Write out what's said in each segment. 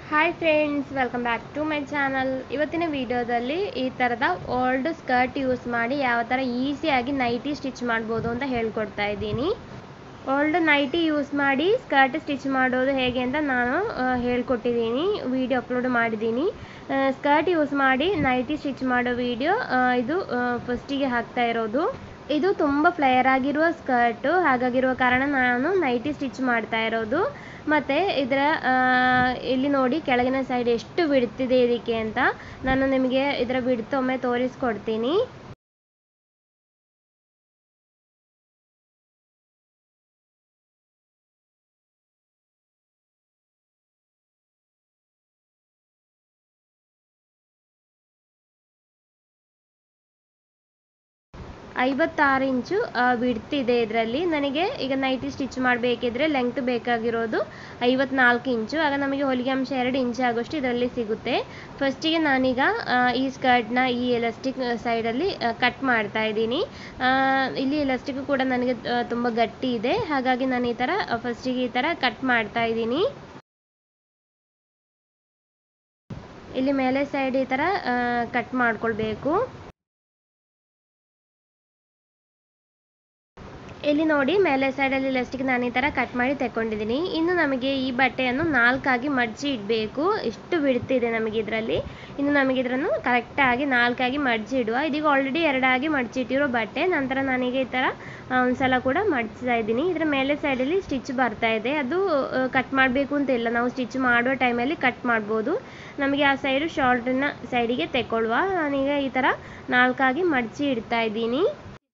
hi friends welcome back to my channel ಇವತ್ತಿನ ವಿಡಿಯೋದಲ್ಲಿ ಈ ಥರದ ಓಲ್ಡ್ ಸ್ಕರ್ಟ್ ಯೂಸ್ ಮಾಡಿ ಯಾವ ಥರ ಈಸಿಯಾಗಿ ನೈಟಿ ಸ್ಟಿಚ್ ಮಾಡ್ಬೋದು ಅಂತ ಹೇಳ್ಕೊಡ್ತಾ ಇದ್ದೀನಿ ಓಲ್ಡ್ ನೈಟಿ ಯೂಸ್ ಮಾಡಿ ಸ್ಕರ್ಟ್ ಸ್ಟಿಚ್ ಮಾಡೋದು ಹೇಗೆ ಅಂತ ನಾನು ಆ, ಹೇಳ್ಕೊಟ್ಟಿದ್ದೀನಿ ವಿಡಿಯೋ ಅಪ್ಲೋಡ್ ಮಾಡಿದ್ದೀನಿ ಸ್ಕರ್ಟ್ ಯೂಸ್ ಮಾಡಿ ನೈಟಿ ಸ್ಟಿಚ್ ಮಾಡೋ ವಿಡಿಯೋ ಇದು ಫಸ್ಟಿಗೆ ಹಾಕ್ತಾ ಇರೋದು ಇದು ತುಂಬ ಫ್ಲೇಯರ್ ಆಗಿರುವ ಸ್ಕರ್ಟು ಹಾಗಾಗಿರುವ ಕಾರಣ ನಾನು ನೈಟಿ ಸ್ಟಿಚ್ ಮಾಡ್ತಾ ಇರೋದು ಮತ್ತು ಇದರ ಆ, ಇಲ್ಲಿ ನೋಡಿ ಕೆಳಗಿನ ಸೈಡ್ ಎಷ್ಟು ಬಿಡ್ತಿದೆ ಇದಕ್ಕೆ ಅಂತ ನಾನು ನಿಮಗೆ ಇದರ ಬಿಡ್ತು ಒಮ್ಮೆ ತೋರಿಸ್ಕೊಡ್ತೀನಿ ಐವತ್ತಾರು ಇಂಚು ಬಿಡ್ತಿದೆ ಇದರಲ್ಲಿ ನನಗೆ ಈಗ ನೈಟಿ ಸ್ಟಿಚ್ ಮಾಡಬೇಕಿದ್ರೆ ಲೆಂತ್ ಬೇಕಾಗಿರೋದು ಐವತ್ನಾಲ್ಕು ಇಂಚು ಆಗ ನಮಗೆ ಹೊಲಿಗೆ ಅಂಶ ಎರಡು ಇಂಚ್ ಆಗೋಷ್ಟು ಇದರಲ್ಲಿ ಸಿಗುತ್ತೆ ಫಸ್ಟಿಗೆ ನಾನೀಗ ಆ, ಈ ಸ್ಕರ್ಟ್ನ ಈ ಎಲಾಸ್ಟಿಕ್ ಸೈಡಲ್ಲಿ ಕಟ್ ಮಾಡ್ತಾ ಇದ್ದೀನಿ ಆ, ಇಲ್ಲಿ ಎಲಾಸ್ಟಿಕ್ ಕೂಡ ನನಗೆ ಆ, ತುಂಬ ಗಟ್ಟಿ ಇದೆ ಹಾಗಾಗಿ ನಾನು ಈ ಥರ ಫಸ್ಟಿಗೆ ಈ ಥರ ಕಟ್ ಮಾಡ್ತಾ ಇದ್ದೀನಿ ಇಲ್ಲಿ ಮೇಲೆ ಸೈಡ್ ಈ ಥರ ಕಟ್ ಮಾಡ್ಕೊಳ್ಬೇಕು ಇಲ್ಲಿ ನೋಡಿ ಮೇಲೆ ಸೈಡಲ್ಲಿ ಲೆಸ್ಟಿಕ್ ನಾನು ಈ ಥರ ಕಟ್ ಮಾಡಿ ತಗೊಂಡಿದ್ದೀನಿ ಇನ್ನು ನಮಗೆ ಈ ಬಟ್ಟೆಯನ್ನು ನಾಲ್ಕಾಗಿ ಮಡಚಿ ಇಡಬೇಕು ಎಷ್ಟು ಬಿಡ್ತಿದೆ ನಮಗೆ ಇದರಲ್ಲಿ ಇನ್ನು ನಮಗೆ ಇದನ್ನು ಕರೆಕ್ಟಾಗಿ ನಾಲ್ಕಾಗಿ ಮಡಚಿ ಇಡುವ ಇದೀಗ ಆಲ್ರೆಡಿ ಎರಡಾಗಿ ಮಡಚಿಟ್ಟಿರೋ ಬಟ್ಟೆ ನಂತರ ನಾನೀಗ ಈ ಥರ ಆ, ಒಂದ್ಸಲ ಕೂಡ ಮಡಚ್ತಾ ಇದ್ದೀನಿ ಇದರ ಮೇಲೆ ಸೈಡಲ್ಲಿ ಸ್ಟಿಚ್ ಬರ್ತಾ ಇದೆ ಅದು ಕಟ್ ಮಾಡಬೇಕು ಅಂತ ಇಲ್ಲ ನಾವು ಸ್ಟಿಚ್ ಮಾಡುವ ಟೈಮಲ್ಲಿ ಕಟ್ ಮಾಡ್ಬೋದು ನಮಗೆ ಆ ಸೈಡು ಶಾರ್ಟಿನ ಸೈಡಿಗೆ ತೆಕ್ಕೊಳ್ಳುವ ನಾನೀಗ ಈ ಥರ ನಾಲ್ಕಾಗಿ ಮಡಚಿ ಇಡ್ತಾ ಇದ್ದೀನಿ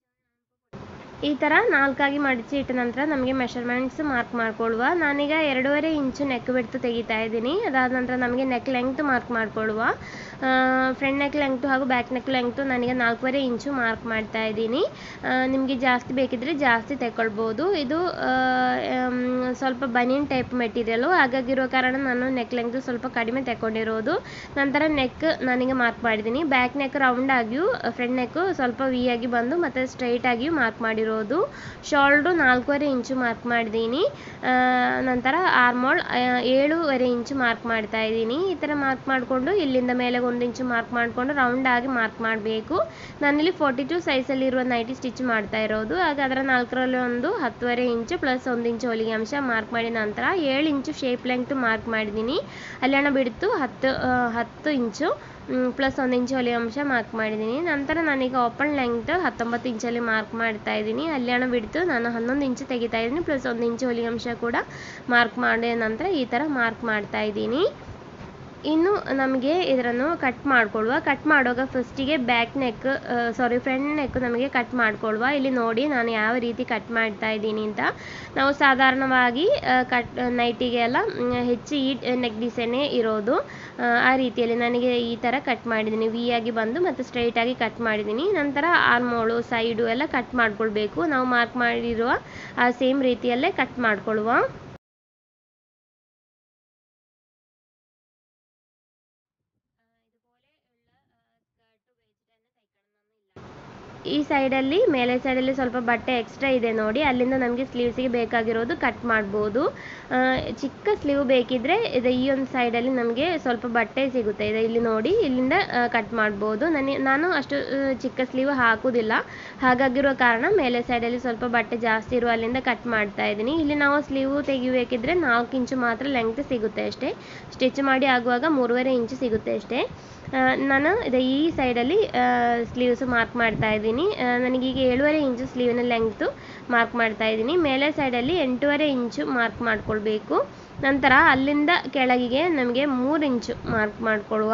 ಈ ಥರ ನಾಲ್ಕಾಗಿ ಮಡಚಿ ಇಟ್ಟ ನಂತರ ನಮಗೆ ಮೆಷರ್ಮೆಂಟ್ಸ್ ಮಾರ್ಕ್ ಮಾಡ್ಕೊಳ್ಳುವ ನಾನೀಗ ಎರಡೂವರೆ ಇಂಚು ನೆಕ್ ಬಿಡ್ತು ತೆಗಿತಾ ಇದ್ದೀನಿ ಅದಾದ ನಂತರ ನಮಗೆ ನೆಕ್ ಲೆಂಗ್ತ್ ಮಾರ್ಕ್ ಮಾಡ್ಕೊಳ್ಳುವ ಫ್ರಂಟ್ ನೆಕ್ ಲೆಂಗ್ತು ಹಾಗೂ ಬ್ಯಾಕ್ ನೆಕ್ ಲೆಂಗ್ತು ನನಗೆ ನಾಲ್ಕೂವರೆ ಇಂಚು ಮಾರ್ಕ್ ಮಾಡ್ತಾ ಇದ್ದೀನಿ ನಿಮಗೆ ಜಾಸ್ತಿ ಬೇಕಿದ್ರೆ ಜಾಸ್ತಿ ತೆಕ್ಕೊಳ್ಬೋದು ಇದು ಆ, ಆಮ್, ಸ್ವಲ್ಪ ಬನಿಯನ್ ಟೈಪ್ ಮೆಟೀರಿಯಲು ಹಾಗಾಗಿರೋ ಕಾರಣ ನಾನು ನೆಕ್ ಲೆಂಗ್ತ್ ಸ್ವಲ್ಪ ಕಡಿಮೆ ತೆಕ್ಕೊಂಡಿರೋದು ನಂತರ ನೆಕ್ ನಾನೀಗ ಮಾರ್ಕ್ ಮಾಡಿದ್ದೀನಿ ಬ್ಯಾಕ್ ನೆಕ್ ರೌಂಡ್ ಆಗಿಯೂ ಫ್ರಂಟ್ ನೆಕ್ ಸ್ವಲ್ಪ ವಿ ಆಗಿ ಬಂದು ಮತ್ತು ಸ್ಟ್ರೈಟ್ ಆಗಿಯೂ ಮಾರ್ಕ್ ಮಾಡಿರೋದು ಶೋಲ್ಡ್ರು ನಾಲ್ಕೂವರೆ ಇಂಚು ಮಾರ್ಕ್ ಮಾಡಿದ್ದೀನಿ ಆ, ನಂತರ ಆರ್ಮೋಲ್ ಏಳೂವರೆ ಇಂಚು ಮಾರ್ಕ್ ಮಾಡ್ತಾ ಇದ್ದೀನಿ ಈ ಥರ ಮಾರ್ಕ್ ಮಾಡಿಕೊಂಡು ಇಲ್ಲಿಂದ ಮೇಲೆ ಒಂದು ಇಂಚು ಮಾರ್ಕ್ ಮಾಡಿಕೊಂಡು ರೌಂಡ್ ಆಗಿ ಮಾರ್ಕ್ ಮಾಡಬೇಕು ನಾನಿಲ್ಲಿ ಫೋರ್ಟಿ ಟು ಸೈಜಲ್ಲಿರುವ ನೈಟಿ ಸ್ಟಿಚ್ ಮಾಡ್ತಾ ಇರೋದು ಆಗ ಅದರ ನಾಲ್ಕರಲ್ಲಿ ಒಂದು ಹತ್ತುವರೆ ಇಂಚು ಪ್ಲಸ್ ಒಂದು ಇಂಚು ಹೊಲಿಗೆ ಅಂಶ ಮಾರ್ಕ್ ಮಾಡಿದ ನಂತರ ಏಳು ಇಂಚು ಶೇಪ್ ಲೆಂಗ್ತ್ ಮಾರ್ಕ್ ಮಾಡಿದ್ದೀನಿ ಅಲ್ಲಣ ಬಿಡ್ತು ಹತ್ತು ಆ, ಹತ್ತು ಇಂಚು ಪ್ಲಸ್ ಒಂದು ಇಂಚು ಹೊಲಿಗೆ ಅಂಶ ಮಾರ್ಕ್ ಮಾಡಿದ್ದೀನಿ ನಂತರ ನಾನೀಗ ಓಪನ್ ಲೆಂಗ್ತ್ ಹತ್ತೊಂಬತ್ತು ಇಂಚಲ್ಲಿ ಮಾರ್ಕ್ ಮಾಡ್ತಾ ಇದ್ದೀನಿ ಅಲ್ಯಾಣ ಬಿಡ್ತು ನಾನು ಹನ್ನೊಂದು ಇಂಚು ತೆಗಿತಾ ಇದ್ದೀನಿ ಪ್ಲಸ್ ಒಂದು ಇಂಚು ಹೊಲಿಗೆ ಅಂಶ ಕೂಡ ಮಾರ್ಕ್ ಮಾಡಿದ ನಂತರ ಈ ಥರ ಮಾರ್ಕ್ ಮಾಡ್ತಾ ಇದ್ದೀನಿ ಇನ್ನು ನಮಗೆ ಇದನ್ನು ಕಟ್ ಮಾಡ್ಕೊಳ್ಳುವ ಕಟ್ ಮಾಡುವಾಗ ಫಸ್ಟಿಗೆ back neck sorry front neck ನಮಗೆ ಕಟ್ ಮಾಡ್ಕೊಳ್ಳುವ ಇಲ್ಲಿ ನೋಡಿ ನಾನು ಯಾವ ರೀತಿ ಕಟ್ ಮಾಡ್ತಾ ಇದ್ದೀನಿ ಅಂತ ನಾವು ಸಾಧಾರಣವಾಗಿ ಕಟ್ ನೈಟಿಗೆ ಎಲ್ಲ ಮ್, ಹೆಚ್ಚು ಈ ನೆಕ್ ಡಿಸೈನೇ ಇರೋದು ಆ, ಆ ರೀತಿಯಲ್ಲಿ ನನಗೆ ಈ ಥರ ಕಟ್ ಮಾಡಿದ್ದೀನಿ ವಿ ಆಗಿ ಬಂದು ಮತ್ತು ಸ್ಟ್ರೈಟ್ ಆಗಿ ಕಟ್ ಮಾಡಿದ್ದೀನಿ ನಂತರ ಆರ್ಮೋಳು ಸೈಡು ಎಲ್ಲ ಕಟ್ ಮಾಡ್ಕೊಳ್ಬೇಕು ನಾವು ಮಾರ್ಕ್ ಮಾಡಿರುವ ಆ ಸೇಮ್ ರೀತಿಯಲ್ಲೇ ಕಟ್ ಮಾಡ್ಕೊಳ್ಳುವ ಈ ಸೈಡಲ್ಲಿ ಮೇಲೆ ಸೈಡಲ್ಲಿ ಸ್ವಲ್ಪ ಬಟ್ಟೆ ಎಕ್ಸ್ಟ್ರಾ ಇದೆ ನೋಡಿ ಅಲ್ಲಿಂದ ನಮಗೆ ಸ್ಲೀವ್ಸಿಗೆ ಬೇಕಾಗಿರೋದು ಕಟ್ ಮಾಡ್ಬೋದು ಆ, ಚಿಕ್ಕ ಸ್ಲೀವ್ ಬೇಕಿದ್ರೆ ಇದು ಈ ಒಂದು ಸೈಡಲ್ಲಿ ನಮಗೆ ಸ್ವಲ್ಪ ಬಟ್ಟೆ ಸಿಗುತ್ತೆ ಇದೆ ಇಲ್ಲಿ ನೋಡಿ ಇಲ್ಲಿಂದ ಕಟ್ ಮಾಡ್ಬೋದು ನನಗೆ ನಾನು ಅಷ್ಟು ಆ, ಚಿಕ್ಕ ಸ್ಲೀವ್ ಹಾಕುವುದಿಲ್ಲ ಹಾಗಾಗಿರೋ ಕಾರಣ ಮೇಲೆ ಸೈಡಲ್ಲಿ ಸ್ವಲ್ಪ ಬಟ್ಟೆ ಜಾಸ್ತಿ ಇರುವ ಅಲ್ಲಿಂದ ಕಟ್ ಮಾಡ್ತಾ ಇದ್ದೀನಿ ಇಲ್ಲಿ ನಾವು ಸ್ಲೀವ್ ತೆಗಿಬೇಕಿದ್ರೆ ನಾಲ್ಕು ಇಂಚು ಮಾತ್ರ ಲೆಂಗ್ತ್ ಸಿಗುತ್ತೆ ಅಷ್ಟೇ ಸ್ಟಿಚ್ ಮಾಡಿ ಆಗುವಾಗ ಮೂರುವರೆ ಇಂಚು ಸಿಗುತ್ತೆ ಅಷ್ಟೇ ಆ, ನಾನು ಇದು ಈ ಸೈಡಲ್ಲಿ ಸ್ಲೀವ್ಸ್ ಮಾರ್ಕ್ ಮಾಡ್ತಾ ಇದ್ದೀನಿ ಆ, ನನಗೀಗ ಏಳುವರೆ ಇಂಚು ಸ್ಲೀವಿನ ಲೆಂಗ್ತು ಮಾರ್ಕ್ ಮಾಡ್ತಾ ಇದ್ದೀನಿ ಮೇಲೆ ಸೈಡಲ್ಲಿ ಎಂಟೂವರೆ ಇಂಚು ಮಾರ್ಕ್ ಮಾಡ್ಕೊಳ್ಬೇಕು ನಂತರ ಅಲ್ಲಿಂದ ಕೆಳಗಿಗೆ ನಮಗೆ ಮೂರು ಇಂಚು ಮಾರ್ಕ್ ಮಾಡ್ಕೊಳ್ಳುವ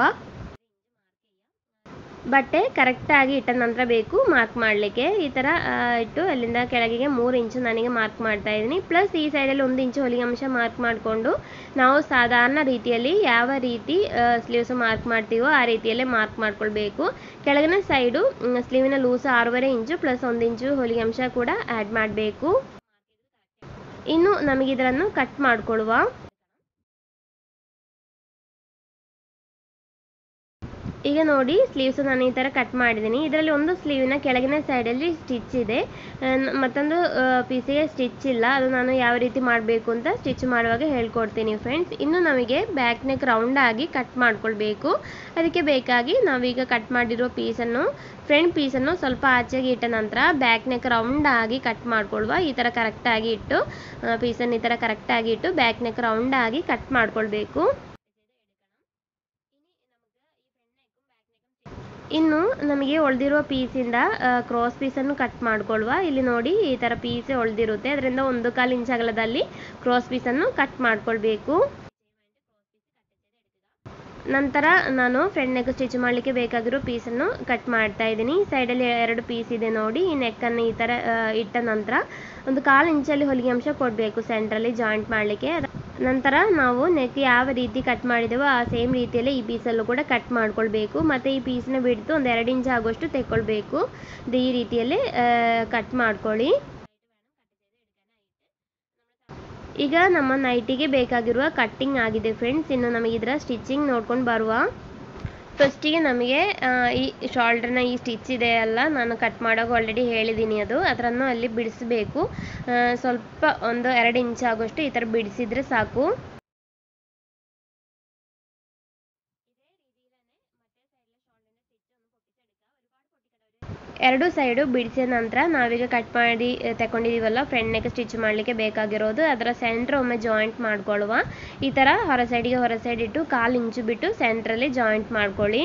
ಬಟ್ಟೆ ಕರೆಕ್ಟಾಗಿ ಇಟ್ಟ ನಂತರ ಬೇಕು ಮಾರ್ಕ್ ಮಾಡಲಿಕ್ಕೆ ಈ ಥರ ಆ, ಇಟ್ಟು ಅಲ್ಲಿಂದ ಕೆಳಗಿಗೆ ಮೂರು ಇಂಚು ನನಗೆ ಮಾರ್ಕ್ ಮಾಡ್ತಾ ಇದ್ದೀನಿ ಪ್ಲಸ್ ಈ ಸೈಡಲ್ಲಿ ಒಂದು ಇಂಚು ಹೊಲಿಗೆ ಅಂಶ ಮಾರ್ಕ್ ಮಾಡಿಕೊಂಡು ನಾವು ಸಾಧಾರಣ ರೀತಿಯಲ್ಲಿ ಯಾವ ರೀತಿ ಸ್ಲೀವ್ಸ್ ಮಾರ್ಕ್ ಮಾಡ್ತೀವೋ ಆ ರೀತಿಯಲ್ಲೇ ಮಾರ್ಕ್ ಮಾಡ್ಕೊಳ್ಬೇಕು ಕೆಳಗಿನ ಸೈಡು ಸ್ಲೀವಿನ ಲೂಸ್ ಆರೂವರೆ ಇಂಚು ಪ್ಲಸ್ ಒಂದು ಇಂಚು ಹೊಲಿಗೆ ಅಂಶ ಕೂಡ ಆ್ಯಡ್ ಮಾಡಬೇಕು ಇನ್ನು ನಮಗೆ ಇದನ್ನು ಕಟ್ ಮಾಡ್ಕೊಳ್ಳುವ ಈಗ ನೋಡಿ ಸ್ಲೀವ್ಸ್ ನಾನು ಈ ಥರ ಕಟ್ ಮಾಡಿದ್ದೀನಿ ಇದರಲ್ಲಿ ಒಂದು ಸ್ಲೀವಿನ ಕೆಳಗಿನ ಸೈಡಲ್ಲಿ ಸ್ಟಿಚ್ ಇದೆ ಆ, ನ- ಮತ್ತೊಂದು ಪೀಸಿಗೆ ಸ್ಟಿಚ್ ಇಲ್ಲ ಅದು ನಾನು ಯಾವ ರೀತಿ ಮಾಡಬೇಕು ಅಂತ ಸ್ಟಿಚ್ ಮಾಡುವಾಗ ಹೇಳ್ಕೊಡ್ತೀನಿ ಫ್ರೆಂಡ್ಸ್ ಇನ್ನು ನಮಗೆ ಬ್ಯಾಕ್ ನೆಕ್ ರೌಂಡ್ ಆಗಿ ಕಟ್ ಮಾಡ್ಕೊಳ್ಬೇಕು ಅದಕ್ಕೆ ಬೇಕಾಗಿ ನಾವೀಗ ಕಟ್ ಮಾಡಿರೋ ಪೀಸನ್ನು ಫ್ರಂಟ್ ಪೀಸನ್ನು ಸ್ವಲ್ಪ ಆಚೆಗೆ ಇಟ್ಟ ನಂತರ ಬ್ಯಾಕ್ ನೆಕ್ ರೌಂಡ್ ಆಗಿ ಕಟ್ ಮಾಡ್ಕೊಳ್ವ ಈ ಥರ ಕರೆಕ್ಟಾಗಿ ಇಟ್ಟು ಪೀಸನ್ನು ಈ ಥರ ಕರೆಕ್ಟಾಗಿ ಇಟ್ಟು ಬ್ಯಾಕ್ ನೆಕ್ ರೌಂಡ್ ಆಗಿ ಕಟ್ ಮಾಡ್ಕೊಳ್ಬೇಕು ಇನ್ನು ನಮಗೆ ಉಳಿದಿರುವ ಪೀಸಿಂದ ಕ್ರಾಸ್ ಪೀಸನ್ನು ಕಟ್ ಮಾಡ್ಕೊಳ್ವ ಇಲ್ಲಿ ನೋಡಿ ಈ ಥರ ಪೀಸ್ ಉಳಿದಿರುತ್ತೆ ಅದರಿಂದ ಒಂದು ಕಾಲು ಇಂಚ್ ಅಗಲದಲ್ಲಿ ಕ್ರಾಸ್ ಪೀಸನ್ನು ಕಟ್ ಮಾಡ್ಕೊಳ್ಬೇಕು ನಂತರ ನಾನು ಫ್ರಂಟ್ ನೆಕ್ ಸ್ಟಿಚ್ ಮಾಡಲಿಕ್ಕೆ ಬೇಕಾಗಿರೋ ಪೀಸನ್ನು ಕಟ್ ಮಾಡ್ತಾ ಇದ್ದೀನಿ ಸೈಡಲ್ಲಿ ಎರಡು ಪೀಸ್ ಇದೆ ನೋಡಿ ಈ ನೆಕ್ಕನ್ನು ಈ ಥರ ಆ, ಇಟ್ಟ ನಂತರ ಒಂದು ಕಾಲು ಇಂಚಲ್ಲಿ ಹೊಲಿಗೆ ಅಂಶ ಕೊಡಬೇಕು ಸೆಂಟ್ರಲ್ಲಿ ಜಾಯಿಂಟ್ ಮಾಡಲಿಕ್ಕೆ ನಂತರ ನಾವು ನೆಕ್ ಯಾವ ರೀತಿ ಕಟ್ ಮಾಡಿದೆವೋ ಆ ಸೇಮ್ ರೀತಿಯಲ್ಲೇ ಈ ಪೀಸಲ್ಲೂ ಕೂಡ ಕಟ್ ಮಾಡ್ಕೊಳ್ಬೇಕು ಮತ್ತು ಈ ಪೀಸ್ನ ಬಿಡ್ತು ಒಂದು ಎರಡು ಇಂಚ್ ಆಗೋಷ್ಟು ತೆಕ್ಕೊಳ್ಬೇಕು ಇದು ಈ ರೀತಿಯಲ್ಲಿ ಕಟ್ ಮಾಡ್ಕೊಳ್ಳಿ ಈಗ ನಮ್ಮ ನೈಟಿಗೆ ಬೇಕಾಗಿರುವ ಕಟ್ಟಿಂಗ್ ಆಗಿದೆ ಫ್ರೆಂಡ್ಸ್ ಇನ್ನು ನಮಗೆ ಇದರ ಸ್ಟಿಚಿಂಗ್ ನೋಡ್ಕೊಂಡು ಬರುವ ಫಸ್ಟಿಗೆ ನಮಗೆ ಆ, ಈ ಶಾಲ್ಡ್ರನ್ನ ಈ ಸ್ಟಿಚ್ ಇದೆ ಅಲ್ಲ ನಾನು ಕಟ್ ಮಾಡೋಕೆ ಆಲ್ರೆಡಿ ಹೇಳಿದ್ದೀನಿ ಅದು ಅದನ್ನು ಅಲ್ಲಿ ಬಿಡಿಸ್ಬೇಕು ಆ, ಸ್ವಲ್ಪ ಒಂದು ಎರಡು ಇಂಚ್ ಆಗೋಷ್ಟು ಈ ಥರ ಬಿಡಿಸಿದ್ರೆ ಸಾಕು ಎರಡು ಸೈಡು ಬಿಡಿಸಿದ ನಂತರ ನಾವೀಗ ಕಟ್ ಮಾಡಿ ಆ, ತಗೊಂಡಿದ್ದೀವಲ್ಲ ಫ್ರಂಟ್ ನೆಕ್ ಸ್ಟಿಚ್ ಮಾಡಲಿಕ್ಕೆ ಬೇಕಾಗಿರೋದು ಅದರ ಸೆಂಟ್ರ್ ಒಮ್ಮೆ ಜಾಯಿಂಟ್ ಮಾಡ್ಕೊಳ್ಳುವ ಈ ಥರ ಹೊರ ಸೈಡಿಗೆ ಹೊರ ಸೈಡ್ ಇಟ್ಟು ಕಾಲು ಇಂಚು ಬಿಟ್ಟು ಸೆಂಟ್ರಲ್ಲಿ ಜಾಯಿಂಟ್ ಮಾಡ್ಕೊಳ್ಳಿ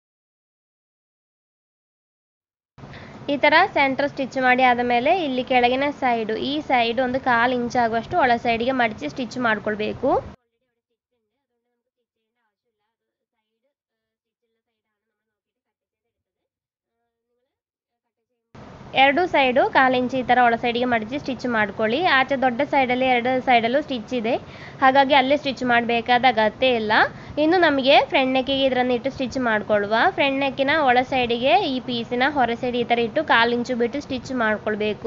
ಈ ಥರ ಸೆಂಟ್ರ್ ಸ್ಟಿಚ್ ಮಾಡಿ ಆದಮೇಲೆ ಇಲ್ಲಿ ಕೆಳಗಿನ ಸೈಡು ಈ ಸೈಡ್ ಒಂದು ಕಾಲು ಇಂಚ್ ಆಗುವಷ್ಟು ಒಳ ಸೈಡಿಗೆ ಮಡಚಿ ಸ್ಟಿಚ್ ಮಾಡ್ಕೊಳ್ಬೇಕು ಎರಡು ಸೈಡು ಕಾಲು ಇಂಚ್ ಈ ಥರ ಒಳ ಸೈಡಿಗೆ ಮಡಚಿ ಸ್ಟಿಚ್ ಮಾಡ್ಕೊಳ್ಳಿ ಆಚೆ ದೊಡ್ಡ ಸೈಡಲ್ಲಿ ಎರಡು ಸೈಡಲ್ಲೂ ಸ್ಟಿಚ್ ಇದೆ ಹಾಗಾಗಿ ಅಲ್ಲೇ ಸ್ಟಿಚ್ ಮಾಡಬೇಕಾದ ಅಗತ್ಯ ಇಲ್ಲ ಇನ್ನು ನಮಗೆ ಫ್ರಂಟ್ ನೆಕ್ಕಿಗೆ ಇದನ್ನು ಇಟ್ಟು ಸ್ಟಿಚ್ ಮಾಡ್ಕೊಳ್ಳುವ ಫ್ರಂಟ್ ನೆಕ್ಕಿನ ಒಳ ಸೈಡಿಗೆ ಈ ಪೀಸಿನ ಹೊರ ಸೈಡ್ ಈ ಥರ ಇಟ್ಟು ಕಾಲು ಇಂಚು ಬಿಟ್ಟು ಸ್ಟಿಚ್ ಮಾಡ್ಕೊಳ್ಬೇಕು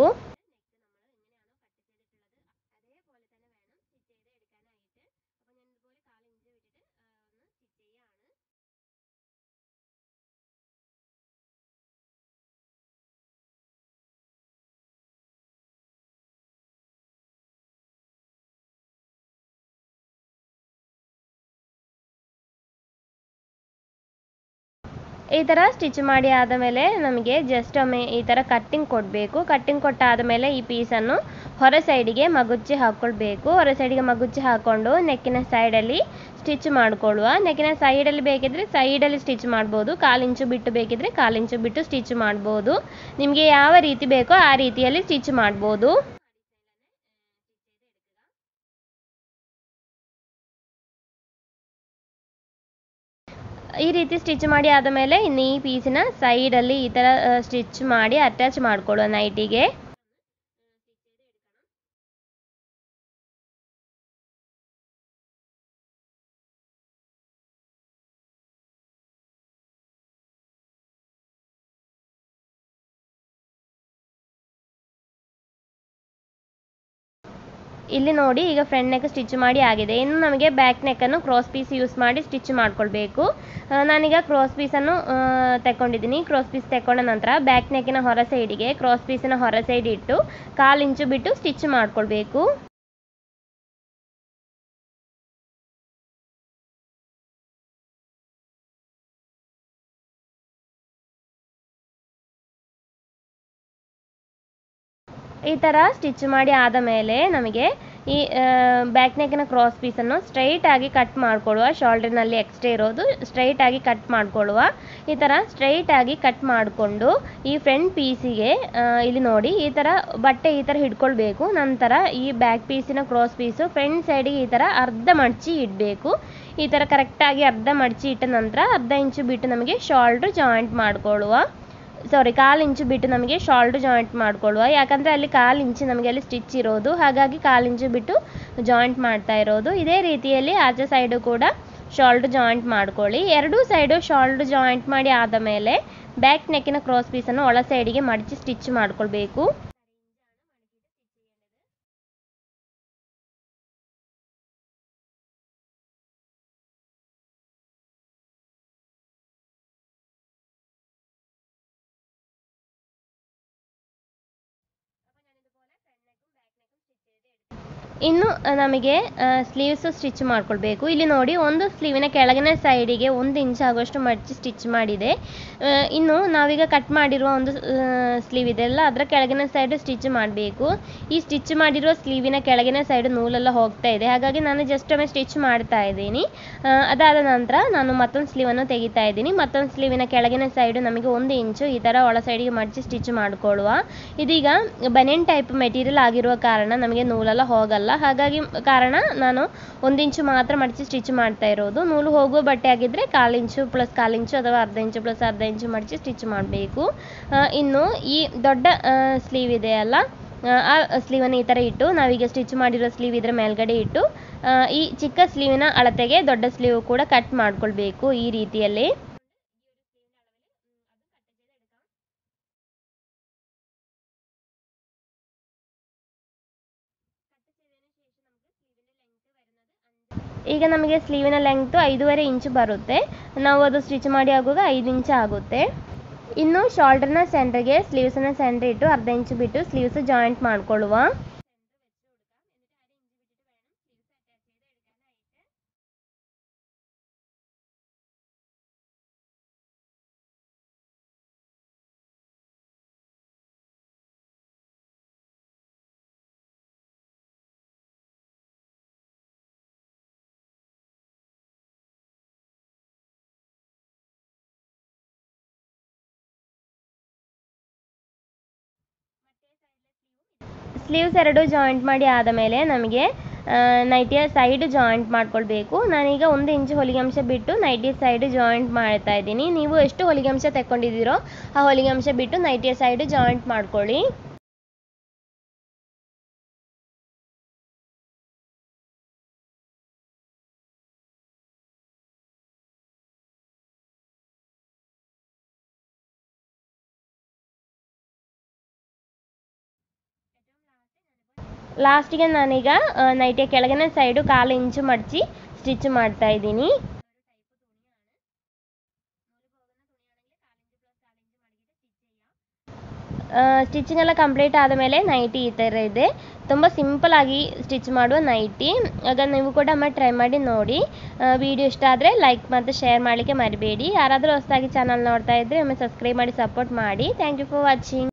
ಈ ಥರ ಸ್ಟಿಚ್ ಮಾಡಿ ಆದಮೇಲೆ ನಮಗೆ ಜಸ್ಟ್ ಒಮ್ಮೆ ಈ ಥರ ಕಟ್ಟಿಂಗ್ ಕೊಡಬೇಕು ಕಟ್ಟಿಂಗ್ ಕೊಟ್ಟಾದ ಮೇಲೆ ಈ ಪೀಸನ್ನು ಹೊರ ಸೈಡಿಗೆ ಮಗುಚಿ ಹಾಕ್ಕೊಳ್ಬೇಕು ಹೊರ ಸೈಡಿಗೆ ಮಗುಚಿ ಹಾಕ್ಕೊಂಡು ನೆಕ್ಕಿನ ಸೈಡಲ್ಲಿ ಸ್ಟಿಚ್ ಮಾಡ್ಕೊಳ್ಳುವ ನೆಕ್ಕಿನ ಸೈಡಲ್ಲಿ ಬೇಕಿದ್ರೆ ಸೈಡಲ್ಲಿ ಸ್ಟಿಚ್ ಮಾಡ್ಬೋದು ಕಾಲು ಇಂಚು ಬಿಟ್ಟು ಬೇಕಿದ್ರೆ ಕಾಲು ಇಂಚು ಬಿಟ್ಟು ಸ್ಟಿಚ್ ಮಾಡ್ಬೋದು ನಿಮಗೆ ಯಾವ ರೀತಿ ಬೇಕೋ ಆ ರೀತಿಯಲ್ಲಿ ಸ್ಟಿಚ್ ಮಾಡ್ಬೋದು ಈ ರೀತಿ ಸ್ಟಿಚ್ ಮಾಡಿ ಆದಮೇಲೆ ಇನ್ನು ಈ ಪೀಸಿನ ಸೈಡಲ್ಲಿ ಈ ಥರ ಸ್ಟಿಚ್ ಮಾಡಿ ಅಟ್ಯಾಚ್ ಮಾಡ್ಕೊಳ್ಳುವ ನೈಟಿಗೆ ಇಲ್ಲಿ ನೋಡಿ ಈಗ ಫ್ರಂಟ್ ನೆಕ್ ಸ್ಟಿಚ್ ಮಾಡಿ ಆಗಿದೆ ಇನ್ನು ನಮಗೆ ಬ್ಯಾಕ್ ನೆಕ್ಕನ್ನು ಕ್ರಾಸ್ ಪೀಸ್ ಯೂಸ್ ಮಾಡಿ ಸ್ಟಿಚ್ ಮಾಡ್ಕೊಳ್ಬೇಕು ಆ, ನಾನೀಗ ಕ್ರಾಸ್ ಪೀಸನ್ನು ತೆಕ್ಕೊಂಡಿದ್ದೀನಿ ಕ್ರಾಸ್ ಪೀಸ್ ತೆಕ್ಕೊಂಡ ನಂತರ ಬ್ಯಾಕ್ ನೆಕ್ಕಿನ ಹೊರ ಸೈಡಿಗೆ ಕ್ರಾಸ್ ಪೀಸಿನ ಹೊರ ಸೈಡ್ ಇಟ್ಟು ಕಾಲು ಇಂಚು ಬಿಟ್ಟು ಸ್ಟಿಚ್ ಮಾಡ್ಕೊಳ್ಬೇಕು ಈ ಥರ ಸ್ಟಿಚ್ ಮಾಡಿ ಆದ ಮೇಲೆ ನಮಗೆ ಈ ಬ್ಯಾಕ್ ನೆಕ್ಕಿನ ಕ್ರಾಸ್ ಪೀಸನ್ನು ಸ್ಟ್ರೈಟ್ ಆಗಿ ಕಟ್ ಮಾಡ್ಕೊಳ್ಳುವ ಶೋಲ್ಡರ್ನಲ್ಲಿ ಎಕ್ಸ್ಟ್ರಾ ಇರೋದು ಸ್ಟ್ರೈಟ್ ಆಗಿ ಕಟ್ ಮಾಡ್ಕೊಳ್ಳುವ ಈ ಥರ ಸ್ಟ್ರೈಟ್ ಆಗಿ ಕಟ್ ಮಾಡಿಕೊಂಡು ಈ ಫ್ರಂಟ್ ಪೀಸಿಗೆ ಇಲ್ಲಿ ನೋಡಿ ಈ ಥರ ಬಟ್ಟೆ ಈ ಥರ ಹಿಡ್ಕೊಳ್ಬೇಕು ನಂತರ ಈ ಬ್ಯಾಕ್ ಪೀಸಿನ ಕ್ರಾಸ್ ಪೀಸು ಫ್ರಂಟ್ ಸೈಡಿಗೆ ಈ ಥರ ಅರ್ಧ ಮಡಚಿ ಇಡಬೇಕು ಈ ಥರ ಕರೆಕ್ಟಾಗಿ ಅರ್ಧ ಮಡಚಿ ಇಟ್ಟ ನಂತರ ಅರ್ಧ ಇಂಚು ಬಿಟ್ಟು ನಮಗೆ ಶೋಲ್ಡ್ರ್ ಜಾಯಿಂಟ್ ಮಾಡ್ಕೊಳ್ಳುವ ಸಾರಿ ಕಾಲು ಇಂಚು ಬಿಟ್ಟು ನಮಗೆ ಶಾಲ್ಡ್ ಜಾಯಿಂಟ್ ಮಾಡ್ಕೊಳ್ಳುವ ಯಾಕಂದರೆ ಅಲ್ಲಿ ಕಾಲು ಇಂಚು ನಮಗೆ ಅಲ್ಲಿ ಸ್ಟಿಚ್ ಇರೋದು ಹಾಗಾಗಿ ಕಾಲು ಇಂಚು ಬಿಟ್ಟು ಜಾಯಿಂಟ್ ಮಾಡ್ತಾ ಇರೋದು ಇದೇ ರೀತಿಯಲ್ಲಿ ಆಚೆ ಸೈಡು ಕೂಡ ಶಾಲ್ಡ್ ಜಾಯಿಂಟ್ ಮಾಡ್ಕೊಳ್ಳಿ ಎರಡೂ ಸೈಡು ಶಾಲ್ಡ್ ಜಾಯಿಂಟ್ ಮಾಡಿ ಆದ ಮೇಲೆ ಬ್ಯಾಕ್ ನೆಕ್ಕಿನ ಕ್ರಾಸ್ ಪೀಸನ್ನು ಒಳ ಸೈಡಿಗೆ ಮಡಚಿ ಸ್ಟಿಚ್ ಮಾಡ್ಕೊಳ್ಬೇಕು ಇನ್ನು ಆ, ನಮಗೆ ಸ್ಲೀವ್ಸ್ ಸ್ಟಿಚ್ ಮಾಡ್ಕೊಳ್ಬೇಕು ಇಲ್ಲಿ ನೋಡಿ ಒಂದು ಸ್ಲೀವಿನ ಕೆಳಗಿನ ಸೈಡಿಗೆ ಒಂದು ಇಂಚ್ ಆಗುವಷ್ಟು ಮಡಚಿ ಸ್ಟಿಚ್ ಮಾಡಿದೆ ಆ, ಇನ್ನು ನಾವೀಗ ಕಟ್ ಮಾಡಿರುವ ಒಂದು ಸ್ಲೀವ್ ಇದೆಲ್ಲ ಅದರ ಕೆಳಗಿನ ಸೈಡ್ ಸ್ಟಿಚ್ ಮಾಡಬೇಕು ಈ ಸ್ಟಿಚ್ ಮಾಡಿರುವ ಸ್ಲೀವಿನ ಕೆಳಗಿನ ಸೈಡ್ ನೂಲೆಲ್ಲ ಹೋಗ್ತಾ ಇದೆ ಹಾಗಾಗಿ ನಾನು ಜಸ್ಟ್ ಒಮ್ಮೆ ಸ್ಟಿಚ್ ಮಾಡ್ತಾ ಇದ್ದೀನಿ ಆ, ಅದಾದ ನಂತರ ನಾನು ಮತ್ತೊಂದು ಸ್ಲೀವನ್ನು ತೆಗಿತಾ ಇದ್ದೀನಿ ಮತ್ತೊಂದು ಸ್ಲೀವಿನ ಕೆಳಗಿನ ಸೈಡು ನಮಗೆ ಒಂದು ಇಂಚು ಈ ಥರ ಒಳ ಸೈಡಿಗೆ ಮಡಚಿ ಸ್ಟಿಚ್ ಮಾಡಿಕೊಳ್ಳುವ ಇದೀಗ ಬನಿಯನ್ ಟೈಪ್ ಮೆಟೀರಿಯಲ್ ಆಗಿರುವ ಕಾರಣ ನಮಗೆ ನೂಲೆಲ್ಲ ಹೋಗಲ್ಲ ಹಾಗಾಗಿ ಕಾರಣ ನಾನು ಒಂದು ಇಂಚು ಮಾತ್ರ ಮಡಚಿ ಸ್ಟಿಚ್ ಮಾಡ್ತಾ ಇರೋದು ನೂಲು ಹೋಗುವ ಬಟ್ಟೆ ಆಗಿದ್ದರೆ ಕಾಲು ಇಂಚು ಪ್ಲಸ್ ಕಾಲು ಇಂಚು ಅಥವಾ ಅರ್ಧ ಇಂಚು ಪ್ಲಸ್ ಅರ್ಧ ಇಂಚು ಮಡಚಿ ಸ್ಟಿಚ್ ಮಾಡಬೇಕು ಇನ್ನು ಈ ದೊಡ್ಡ ಸ್ಲೀವ್ ಇದೆಯಲ್ಲ ಆ ಸ್ಲೀವನ್ನು ಈ ಥರ ಇಟ್ಟು ನಾವೀಗ ಸ್ಟಿಚ್ ಮಾಡಿರೋ ಸ್ಲೀವ್ ಇದರ ಮೇಲ್ಗಡೆ ಇಟ್ಟು ಆ, ಈ ಚಿಕ್ಕ ಸ್ಲೀವಿನ ಅಳತೆಗೆ ದೊಡ್ಡ ಸ್ಲೀವ್ ಕೂಡ ಕಟ್ ಮಾಡ್ಕೊಳ್ಬೇಕು ಈ ರೀತಿಯಲ್ಲಿ ಈಗ ನಮಗೆ ಸ್ಲೀವಿನ ಲೆಂಗ್ತು ಐದೂವರೆ ಇಂಚು ಬರುತ್ತೆ ನಾವು ಅದು ಸ್ಟಿಚ್ ಮಾಡಿ ಆಗುವಾಗ ಐದು ಇಂಚು ಆಗುತ್ತೆ ಇನ್ನು ಶೋಲ್ಡರ್ನ ಸೆಂಟ್ರಿಗೆ ಸ್ಲೀವ್ಸನ್ನ ಸೆಂಟ್ರ್ ಇಟ್ಟು ಅರ್ಧ ಇಂಚು ಬಿಟ್ಟು ಸ್ಲೀವ್ಸ್ ಜಾಯಿಂಟ್ ಮಾಡ್ಕೊಳ್ಳುವ ಸ್ಲೀವ್ಸ್ ಎರಡು ಜಾಯಿಂಟ್ ಮಾಡಿ ಆದ ಮೇಲೆ ನಮಗೆ ಆ, ನೈಟಿಯ ಸೈಡ್ ಜಾಯಿಂಟ್ ಮಾಡ್ಕೊಳ್ಬೇಕು ನಾನೀಗ ಒಂದು ಇಂಚು ಹೊಲಿಗೆ ಅಂಶ ಬಿಟ್ಟು ನೈಟಿಯ ಸೈಡ್ ಜಾಯಿಂಟ್ ಮಾಡ್ತಾ ಇದ್ದೀನಿ ನೀವು ಎಷ್ಟು ಹೊಲಿಗೆ ಅಂಶ ತೆಕ್ಕೊಂಡಿದ್ದೀರೋ ಆ ಹೊಲಿಗೆ ಅಂಶ ಬಿಟ್ಟು ನೈಟಿಯ ಸೈಡ್ ಜಾಯಿಂಟ್ ಮಾಡ್ಕೊಳ್ಳಿ ಲಾಸ್ಟಿಗೆ ನಾನೀಗ ಆ, ನೈಟಿಯ ಕೆಳಗಿನ ಸೈಡು ಕಾಲು ಇಂಚು ಮಡಚಿ ಸ್ಟಿಚ್ ಮಾಡ್ತಾ ಇದ್ದೀನಿ ಸ್ಟಿಚಿಂಗ್ ಎಲ್ಲ ಕಂಪ್ಲೀಟ್ ಆದಮೇಲೆ ನೈಟಿ ಈ ಥರ ಇದೆ ತುಂಬ ಸಿಂಪಲ್ ಆಗಿ ಸ್ಟಿಚ್ ಮಾಡುವ ನೈಟಿ ಆಗ ನೀವು ಕೂಡ ಒಮ್ಮೆ ಟ್ರೈ ಮಾಡಿ ನೋಡಿ ವಿಡಿಯೋ ಇಷ್ಟ ಆದರೆ ಲೈಕ್ ಮತ್ತು ಶೇರ್ ಮಾಡಲಿಕ್ಕೆ ಮರಿಬೇಡಿ ಯಾರಾದರೂ ಹೊಸದಾಗಿ ಚಾನಲ್ ನೋಡ್ತಾ ಇದ್ದರೆ ಒಮ್ಮೆ ಸಬ್ಸ್ಕ್ರೈಬ್ ಮಾಡಿ ಸಪೋರ್ಟ್ ಮಾಡಿ ಥ್ಯಾಂಕ್ ಯು ಫಾರ್ ವಾಚಿಂಗ್